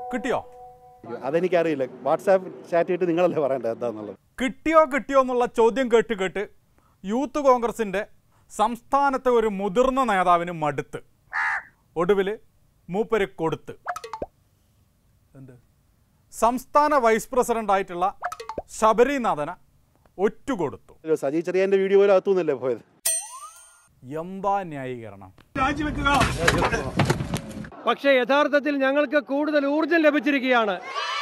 കിട്ടിയോ അതെനിക്കറിയില്ല WhatsApp chat ചെയ്തിട്ട് നിങ്ങളല്ലേ പറയണ്ടത് എന്താന്നുള്ളത് കിട്ടിയോ കിട്ടിയോ എന്നുള്ള ചോദ്യം കേട്ട് കേട്ട് യൂത്ത് കോൺഗ്രസിൻ്റെ സംസ്ഥാനത്തെ ഒരു മുതിർന്ന നേതാവിന് മടുത്ത് ഒടുവിൽ മൂപ്പര് കൊടുത്ത് എന്ത് സംസ്ഥാന വൈസ് പ്രസിഡന്റ് ആയിട്ടുള്ള ശബരിനാഥന ഒറ്റ കൊടുത്തു ഒരു സജി ചെറിയൻ്റെ വീഡിയോ പോലും അകത്തുനിന്നല്ലേ പോയത് എന്താ ന്യായീകരണം പക്ഷേ യഥാർത്ഥത്തിൽ ഞങ്ങൾക്ക് കൂടുതൽ ഊർജം ലഭിച്ചിരിക്കുകയാണ്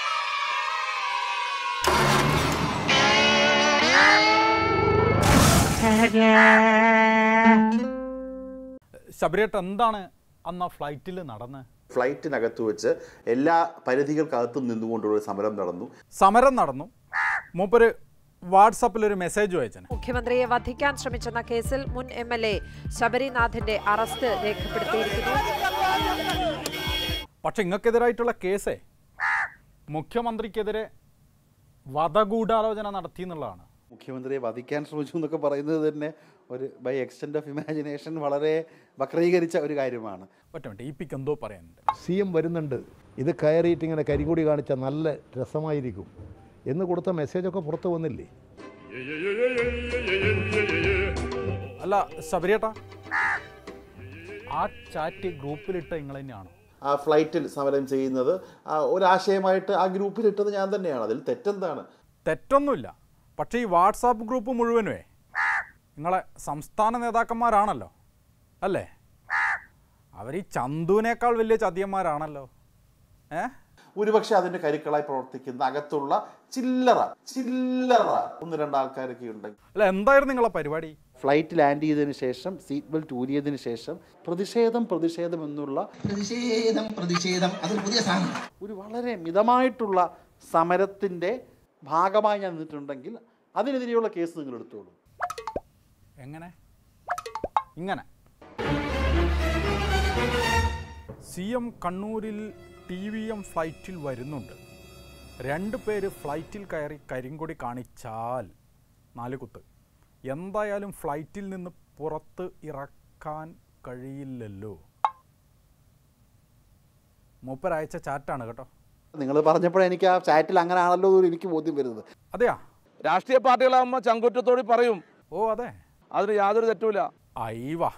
ശബരിയേട്ട എന്താണ് അന്ന് ആ ഫ്ലൈറ്റിൽ നടന്ന് ഫ്ലൈറ്റിനകത്ത് വെച്ച് എല്ലാ പരിധികൾക്കകത്തും നിന്നുകൊണ്ടുള്ള ഒരു സമരം നടന്നു സമരം നടന്നു മൂപ്പര് വാട്സപ്പിൽ ഒരു മെസ്സേജ് അയച്ചന് മുഖ്യമന്ത്രിയെ വധിക്കാൻ ശ്രമിച്ചെന്ന കേസിൽ മുൻ എം എൽ എ ശബരിനാഥിന്റെ അറസ്റ്റ് രേഖപ്പെടുത്തിയിരിക്കുന്നു പക്ഷെ ഇങ്ങക്കെതിരായിട്ടുള്ള കേസേ മുഖ്യമന്ത്രിക്കെതിരെ വധഗൂഢാലോചന നടത്തി എന്നുള്ളതാണ് മുഖ്യമന്ത്രിയെ വധിക്കാൻ ശ്രമിച്ചു എന്നൊക്കെ പറയുന്നത് തന്നെ ഒരു ബൈ എക്സ്റ്റെൻഡ് ഓഫ് ഇമാജിനേഷൻ വളരെ വക്രീകരിച്ച ഒരു കാര്യമാണ് ഒറ്റ മിനിറ്റ് ഈ പിക്ക് എന്തോ പറയാനുണ്ട് സി എം വരുന്നുണ്ട് ഇത് കയറിയിട്ട് ഇങ്ങനെ കരിങ്കൊടി കാണിച്ചാൽ നല്ല രസമായിരിക്കും എന്ന് കൊടുത്ത മെസ്സേജൊക്കെ പുറത്ത് വന്നില്ലേ അല്ല ശബരിയേട്ടാ ആ ചാറ്റ് ഗ്രൂപ്പിലിട്ട നിങ്ങൾ തന്നെയാണോ ആ ഫ്ലൈറ്റിൽ സമരം ചെയ്യുന്നത് ആ ഒരാശയമായിട്ട് ആ ഗ്രൂപ്പിലിട്ടത് ഞാൻ തന്നെയാണ് അതിൽ തെറ്റെന്താണ് തെറ്റൊന്നുമില്ല പക്ഷേ ഈ വാട്സാപ്പ് ഗ്രൂപ്പ് മുഴുവനുമേ നിങ്ങളെ സംസ്ഥാന നേതാക്കന്മാരാണല്ലോ അല്ലേ അവർ ഈ ചന്തുവിനേക്കാൾ വലിയ ചതിയന്മാരാണല്ലോ ഏ ഒരുപക്ഷെ അതിന്റെ കരുക്കളായി പ്രവർത്തിക്കുന്ന അകത്തുള്ള ചില്ലറ ചില്ലറ ഒന്ന് രണ്ട് ആൾക്കാരൊക്കെ ഉണ്ടെങ്കിൽ അല്ല എന്തായിരുന്നു നിങ്ങളെ പരിപാടി ഫ്ലൈറ്റ് ലാൻഡ് ചെയ്തതിന് ശേഷം സീറ്റ് ബെൽറ്റ് ഊരിയതിന് ശേഷം പ്രതിഷേധം പ്രതിഷേധം എന്നുള്ള പ്രതിഷേധം പ്രതിഷേധം അതൊരു പുതിയ സാധനം ഒരു വളരെ മിതമായിട്ടുള്ള സമരത്തിൻ്റെ ഭാഗമായി ഞാൻ നിന്നിട്ടുണ്ടെങ്കിൽ അതിനെതിരെയുള്ള കേസ് നിങ്ങൾ എടുത്തോളൂ എങ്ങനെ ഇങ്ങനെ സി എം കണ്ണൂരിൽ ടി വി എം ഫ്ലൈറ്റിൽ വരുന്നുണ്ട് രണ്ട് പേര് ഫ്ലൈറ്റിൽ കയറി കരിങ്കൊടി കാണിച്ചാൽ നാല് കുത്ത് എന്തായാലും ഫ്ലൈറ്റിൽ നിന്ന് പുറത്ത് ഇറക്കാൻ കഴിയില്ലല്ലോ മൂപ്പരയച്ച ചാറ്റാണ് കേട്ടോ നിങ്ങൾ പറഞ്ഞപ്പോഴേ എനിക്ക് ആ ചാറ്റിൽ അങ്ങനെ ആണല്ലോ എന്ന് എനിക്ക് ബോധ്യം വരുന്നത് അതെയാ രാഷ്ട്രീയ പാർട്ടികളാകുമ്പോൾ ചങ്കുറ്റത്തോടെ പറയും ഓ അതെ അതിന് യാതൊരു തെറ്റുമില്ല അയവാ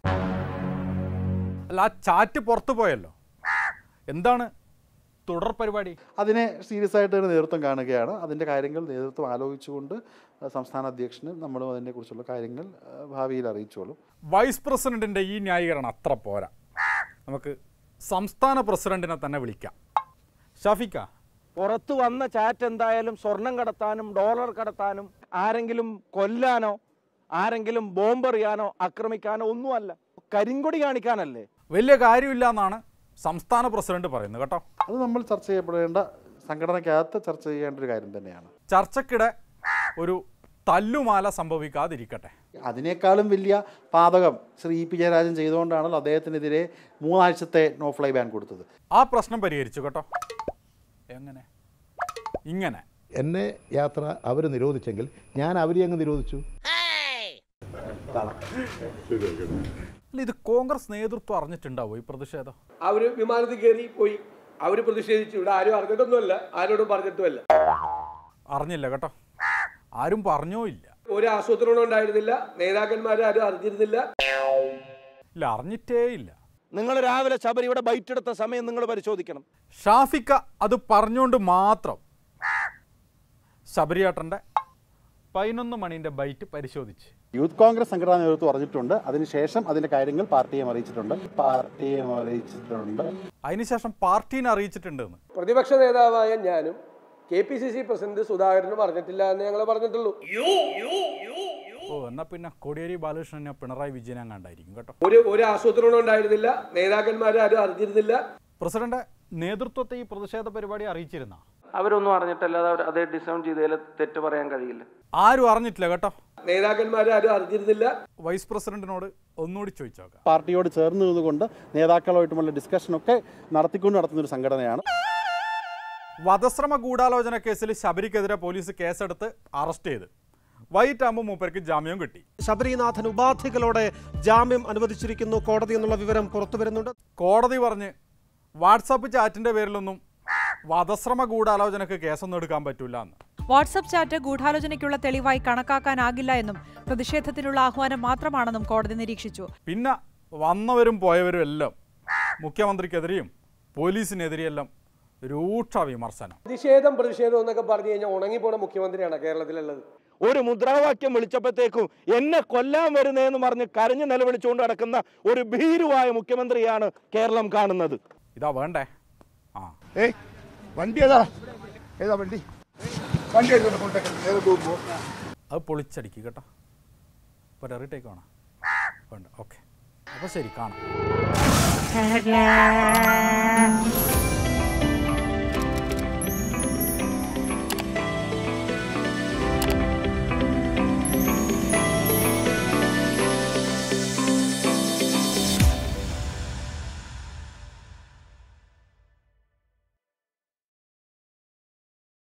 അല്ല ആ ചാറ്റ് പുറത്തു പോയല്ലോ എന്താണ് തുടർ പരിപാടി അതിനെ സീരിയസ് ആയിട്ട് ഒരു നേതൃത്വം കാണുകയാണ് അതിൻ്റെ കാര്യങ്ങൾ നേതൃത്വം ആലോചിച്ചുകൊണ്ട് ആ, സംസ്ഥാന അധ്യക്ഷന് നമ്മളും അതിനെക്കുറിച്ചുള്ള കാര്യങ്ങൾ ആ, ഭാവിയിൽ അറിയിച്ചോളും വൈസ് പ്രസിഡന്റിന്റെ ഈ ന്യായീകരണം അത്ര പോരാ നമുക്ക് സംസ്ഥാന പ്രസിഡന്റിനെ തന്നെ വിളിക്കാം ഷഫിക്ക പുറത്തു വന്ന ചാറ്റ് എന്തായാലും സ്വർണം കടത്താനും ഡോളർ കടത്താനും ആരെങ്കിലും കൊല്ലാനോ ആരെങ്കിലും ബോംബെറിയാനോ ആക്രമിക്കാനോ ഒന്നുമല്ല കരിങ്കൊടി കാണിക്കാനല്ലേ വലിയ കാര്യമില്ല എന്നാണ് സംസ്ഥാന പ്രസിഡന്റ് പറയുന്നത് കേട്ടോ അത് നമ്മൾ ചർച്ച ചെയ്യപ്പെടേണ്ട സംഘടനയ്ക്കകത്ത് ചർച്ച ചെയ്യേണ്ട ഒരു കാര്യം തന്നെയാണ് ചർച്ചക്കിടെ ഒരു തല്ലുമാല സംഭവിക്കാതിരിക്കട്ടെ അതിനേക്കാളും വലിയ പാതകം ശ്രീ ഇ പി ജയരാജൻ ചെയ്തുകൊണ്ടാണല്ലോ അദ്ദേഹത്തിനെതിരെ മൂന്നാഴ്ചത്തെ നോ ഫ്ലൈ ബാൻ കൊടുത്തത് ആ പ്രശ്നം പരിഹരിച്ചു കേട്ടോ എങ്ങനെ ഇങ്ങനെ എന്നെ യാത്ര അവർ നിരോധിച്ചെങ്കിൽ ഞാൻ അവരെ അങ്ങ് നിരോധിച്ചു അല്ല ഇത് കോൺഗ്രസ് നേതൃത്വം അറിഞ്ഞിട്ടുണ്ടാവോ ഈ പ്രതിഷേധം അവര് വിമാനത്തിൽ കയറി പോയി അവര് പ്രതിഷേധിച്ചു ഇവിടെ ആരും അറിഞ്ഞിട്ടൊന്നുമല്ല ആരോടും പറഞ്ഞിട്ടുമല്ല അറിഞ്ഞില്ല കേട്ടോ ആരും പറഞ്ഞോ ഇല്ല ഒരു ആസൂത്രണം ഉണ്ടായിരുന്നില്ല നേതാക്കന്മാരെ ആരും അറിഞ്ഞിരുന്നില്ല ഇല്ല അറിഞ്ഞിട്ടേ ഇല്ല നിങ്ങൾ രാവിലെ ശബരി ഇവിടെ ബൈറ്റ് എടുത്ത സമയം നിങ്ങൾ പരിശോധിക്കണം ഷാഫിക്ക അത് പറഞ്ഞുകൊണ്ട് മാത്രം ശബരിയാട്ടൻ്റെ പതിനൊന്ന് മണീൻ്റെ ബൈറ്റ് പരിശോധിച്ച് യൂത്ത് കോൺഗ്രസ് സംഘടനാ നേതൃത്വം അറിഞ്ഞിട്ടുണ്ട് അതിനുശേഷം അതിന്റെ കാര്യങ്ങൾ പാർട്ടിയെ അറിയിച്ചിട്ടുണ്ട് പാർട്ടിയെ അറിയിച്ചിട്ടുണ്ട് അതിനുശേഷം പാർട്ടീനെ അറിയിച്ചിട്ടുണ്ടെന്ന് പ്രതിപക്ഷ നേതാവായ ഞാനും K P C C president സുധാകരനും പറഞ്ഞിട്ടില്ല എന്ന് ഞങ്ങൾ പറഞ്ഞിട്ടുള്ളൂ ഓ എന്നാ പിന്നെ കോടിയേരി ബാലകൃഷ്ണനെ പിണറായി വിജയനെ കണ്ടായിരിക്കും കേട്ടോ ഒരു ഒരു ആസൂത്രണം ഉണ്ടായിരുന്നില്ല നേതാക്കന്മാരെ ആരും അറിഞ്ഞിരുന്നില്ല പ്രസിഡന്റ് നേതൃത്വത്തെ ഈ പ്രതിഷേധ പരിപാടി അറിയിച്ചിരുന്ന അവരൊന്നും അറിഞ്ഞിട്ടല്ലാതെ അവർ അതേ ഡിസൈൻ ചെയ്തതിൽ തെറ്റ് പറയാൻ കഴിയില്ല ആരും അറിഞ്ഞിട്ടില്ല കേട്ടോ നേതാക്കന്മാരെ ആരും അറിഞ്ഞിരുന്നില്ല വൈസ് പ്രസിഡന്റിനോട് ഒന്നുകൂടി ചോദിച്ചു നോക്കാം പാർട്ടിയോട് ചേർന്ന് നിന്നുകൊണ്ട് നേതാക്കളുമായിട്ടുമുള്ള ഡിസ്കഷനൊക്കെ നടത്തിക്കൊണ്ട് നടത്തുന്ന ഒരു സംഘടനയാണ് വധശ്രമ ഗൂഢാലോചന കേസിൽ ശബരിക്കെതിരെ പോലീസ് കേസെടുത്ത് അറസ്റ്റ് ചെയ്ത് വൈകിട്ടാകുമ്പോൾ മൂപ്പർക്ക് ജാമ്യം കിട്ടി ശബരിനാഥൻ ഉപാധികളോടെ ജാമ്യം അനുവദിച്ചിരിക്കുന്നു കോടതി എന്നുള്ള വിവരം പുറത്തു വരുന്നുണ്ട് കോടതി പറഞ്ഞ് വാട്സാപ്പ് ചാറ്റിൻ്റെ പേരിലൊന്നും വധശ്രമ ഗൂഢാലോചനക്ക് കേസൊന്നും എടുക്കാൻ പറ്റൂല എന്ന് വാട്സപ്പ് ചാറ്റ് ഗൂഢാലോചനയ്ക്കുള്ള തെളിവായി കണക്കാക്കാനാകില്ല എന്നും പ്രതിഷേധത്തിനുള്ള ആഹ്വാനം മാത്രമാണെന്നും കോടതി നിരീക്ഷിച്ചു പിന്നെ വന്നവരും പോയവരും എല്ലാം മുഖ്യമന്ത്രിക്കെതിരെയും പോലീസിനെതിരെയെല്ലാം രൂക്ഷ വിമർശനം പ്രതിഷേധം പ്രതിഷേധം എന്നൊക്കെ പറഞ്ഞു കഴിഞ്ഞാൽ ഉണങ്ങിപ്പോണ മുഖ്യമന്ത്രിയാണ് കേരളത്തിലുള്ളത് ഒരു മുദ്രാവാക്യം വിളിച്ചപ്പോഴത്തേക്കും എന്നെ കൊല്ലാൻ വരുന്നതെന്ന് പറഞ്ഞ് കരഞ്ഞു നിലവിളിച്ചുകൊണ്ട് നടക്കുന്ന ഒരു ഭീരുവായ മുഖ്യമന്ത്രിയാണ് കേരളം കാണുന്നത് ഇതാ വേണ്ടേ ആ ഏയ് വണ്ടി ഏതാ ഏതാ വണ്ടി വണ്ടി എടുത്തോണ്ട് കൊണ്ടേക്ക്. നേരെ പോകുമ്പോ അത് പൊളിച്ചടിക്കുക കേട്ടോ ഇപ്പോൾ റീടേക്ക് വേണം വേണ്ട ഓക്കെ അപ്പോൾ ശരി കാണാം